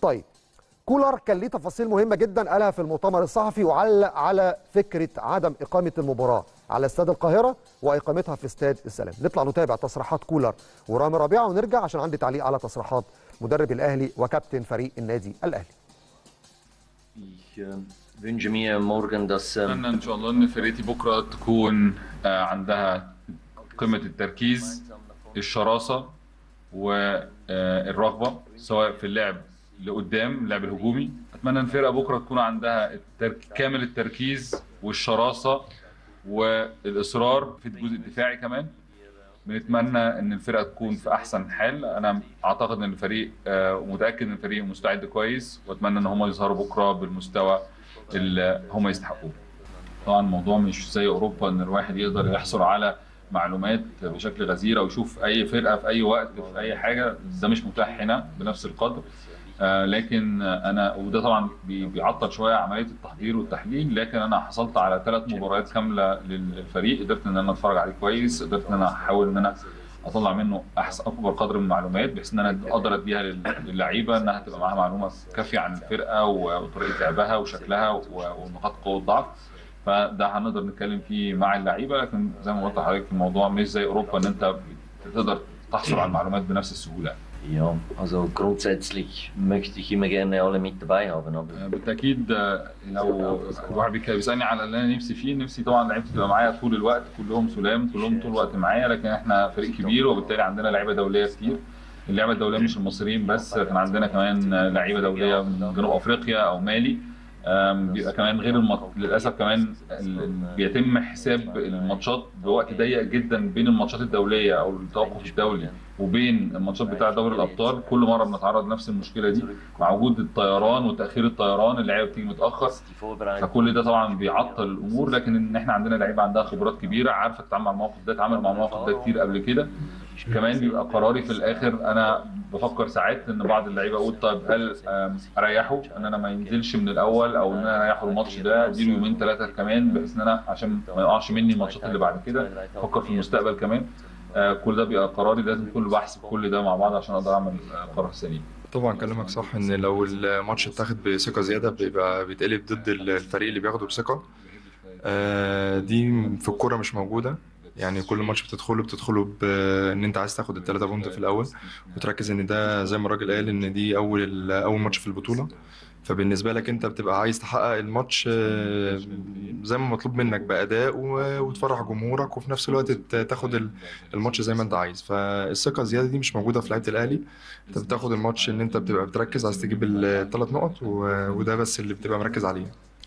طيب كولر كان ليه تفاصيل مهمه جدا قالها في المؤتمر الصحفي وعلق على فكره عدم اقامه المباراه على استاد القاهره واقامتها في استاد السلام نطلع نتابع تصريحات كولر ورامي ربيعه ونرجع عشان عندي تعليق على تصريحات مدرب الاهلي وكابتن فريق النادي الاهلي Ich äh, wünsche mir morgen, dass ähm, اتمنى ان شاء الله ان فرقتي بكره تكون آه، عندها قمه التركيز الشراسه والرغبه سواء في اللعب لقدام اللعب الهجومي اتمنى ان الفرقه بكره تكون عندها الترك... كامل التركيز والشراسه والاصرار في الجزء الدفاعي كمان بنتمنى ان الفرقه تكون في احسن حال انا اعتقد ان الفريق آه، ومتاكد ان الفريق مستعد كويس واتمنى ان هم يظهروا بكره بالمستوى اللي هم يستحقوه طبعا الموضوع مش زي اوروبا ان الواحد يقدر يحصل على معلومات بشكل غزير او يشوف اي فرقه في اي وقت في اي حاجه ده مش متاح هنا بنفس القدر آه، لكن آه، انا وده طبعا بي- بيعطل شويه عمليه التحضير والتحليل لكن انا حصلت على ثلاث مباريات كامله للفريق قدرت ان انا اتفرج عليه كويس قدرت ان انا احاول ان انا اطلع منه احسن اكبر قدر من المعلومات بحيث ان انا اقدر اديها لل- للعيبه انها تبقى معاها معلومه كافيه عن الفرقه وطريقه لعبها وشكلها و- ونقاط قوه وضعف فده هنقدر نتكلم فيه مع اللعيبه لكن زي ما قلت لحضرتك الموضوع مش زي اوروبا ان انت تقدر تحصل على المعلومات بنفس السهوله ja, also grundsätzlich möchte ich immer gerne alle mit dabei haben, aber بالتاكيد آه، لو الواحد بيك- بيسالني على اللي انا نفسي فيه نفسي طبعا لعيبتي تبقى معايا طول الوقت كلهم سلام كلهم طول الوقت معايا لكن احنا فريق كبير وبالتالي عندنا لعيبه دوليه كتير اللعيبه الدوليه مش المصريين بس كان عندنا كمان آه، لعيبه دوليه من جنوب افريقيا او مالي آم، بيبقى كمان غير المط... للاسف كمان ال- ال- بيتم حساب الماتشات بوقت ضيق جدا بين الماتشات الدوليه او التوقف الدولي وبين الماتشات بتاع دوري الابطال كل مره بنتعرض لنفس المشكله دي مع وجود الطيران وتاخير الطيران اللعيبه بتيجي متاخر die Vorbereitung. فكل ده طبعا بيعطل الامور لكن ان احنا عندنا لعيبه عندها خبرات كبيره عارفه تتعامل مع الموقف ده اتعامل مع الموقف ده كتير قبل كده كمان بيبقى قراري في الاخر انا بفكر ساعات ان بعض اللعيبه اقول طيب هل آم، اريحه ان انا ما ينزلش من الاول او ان انا اريحه الماتش ده اديله يومين ثلاثه كمان بحيث ان انا عشان ما يقعش مني الماتشات اللي بعد كده افكر في المستقبل كمان آه، كل ده بيبقى قراري لازم كل بحسب كل ده مع بعض عشان اقدر اعمل آه، قرار سليم طبعا كلامك صح ان لو الماتش اتاخد بثقه زياده بيبقى بيتقلب ضد الفريق اللي بياخده بثقه آه، دي في الكوره مش موجوده يعني كل ماتش بتدخله بتدخله بان انت عايز تاخد الثلاثه بونت في الاول وتركز ان ده زي ما الراجل قال ان دي اول اول ماتش في البطوله فبالنسبه لك انت بتبقى عايز تحقق الماتش آه، زي ما مطلوب منك باداء و- وتفرح جمهورك وفي نفس الوقت ت- تاخد ال- الماتش زي ما انت عايز فالثقه الزياده دي مش موجوده في لعيبه الاهلي انت بتاخد الماتش ان انت بتبقى بتركز عايز تجيب الثلاث نقط و- وده بس اللي بتبقى مركز عليه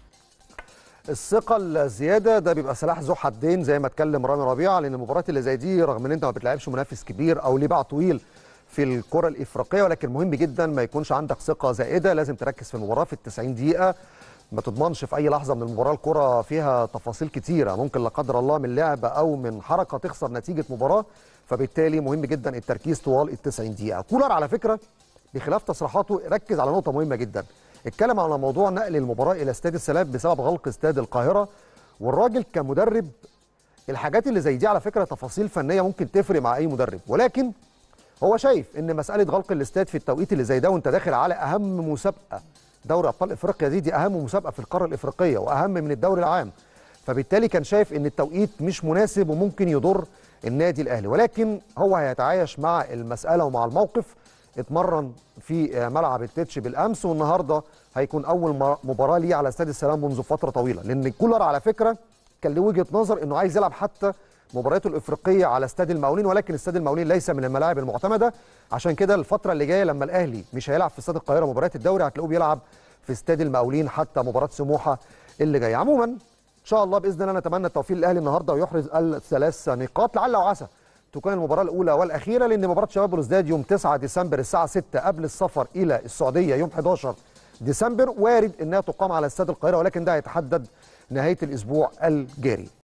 الثقه الزياده ده بيبقى سلاح ذو حدين زي ما اتكلم رامي ربيعه لان المباريات اللي زي دي رغم ان انت ما بتلعبش منافس كبير او ليه باع طويل في الكره الافريقيه ولكن مهم جدا ما يكونش عندك ثقه زائده لازم تركز في المباراه في ال 90 دقيقه ما تضمنش في اي لحظه من المباراه الكره فيها تفاصيل كتيره ممكن لا قدر الله من لعبه او من حركه تخسر نتيجه مباراه فبالتالي مهم جدا التركيز طوال ال 90 دقيقه كولر على فكره بخلاف تصريحاته ركز على نقطه مهمه جدا اتكلم على موضوع نقل المباراه الى استاد السلام بسبب غلق استاد القاهره والراجل كمدرب الحاجات اللي زي دي على فكره تفاصيل فنيه ممكن تفرق مع اي مدرب ولكن هو شايف ان مساله غلق الاستاد في التوقيت اللي زي ده وانت داخل على اهم مسابقه دوري ابطال افريقيا دي دي اهم مسابقه في القاره الافريقيه واهم من الدوري العام فبالتالي كان شايف ان التوقيت مش مناسب وممكن يضر النادي الاهلي ولكن هو هيتعايش مع المساله ومع الموقف اتمرن في ملعب التتش بالامس والنهارده هيكون اول م- مباراه ليه على استاد السلام منذ فتره طويله لان كولر على فكره كان له وجهه نظر انه عايز يلعب حتى مبارياته الافريقيه على استاد المقاولين ولكن استاد المقاولين ليس من الملاعب المعتمده عشان كده الفتره اللي جايه لما الاهلي مش هيلعب في استاد القاهره مباريات الدوري هتلاقوه بيلعب في استاد المقاولين حتى مباراه سموحه اللي جايه عموما ان شاء الله باذن الله نتمنى التوفيق للاهلي النهارده ويحرز الثلاث نقاط لعل وعسى تكون المباراه الاولى والاخيره لان مباراه شباب بلوزداد يوم 9 ديسمبر الساعه 6 قبل السفر الى السعوديه يوم 11 ديسمبر وارد انها تقام على استاد القاهره ولكن ده هيتحدد نهايه الاسبوع الجاري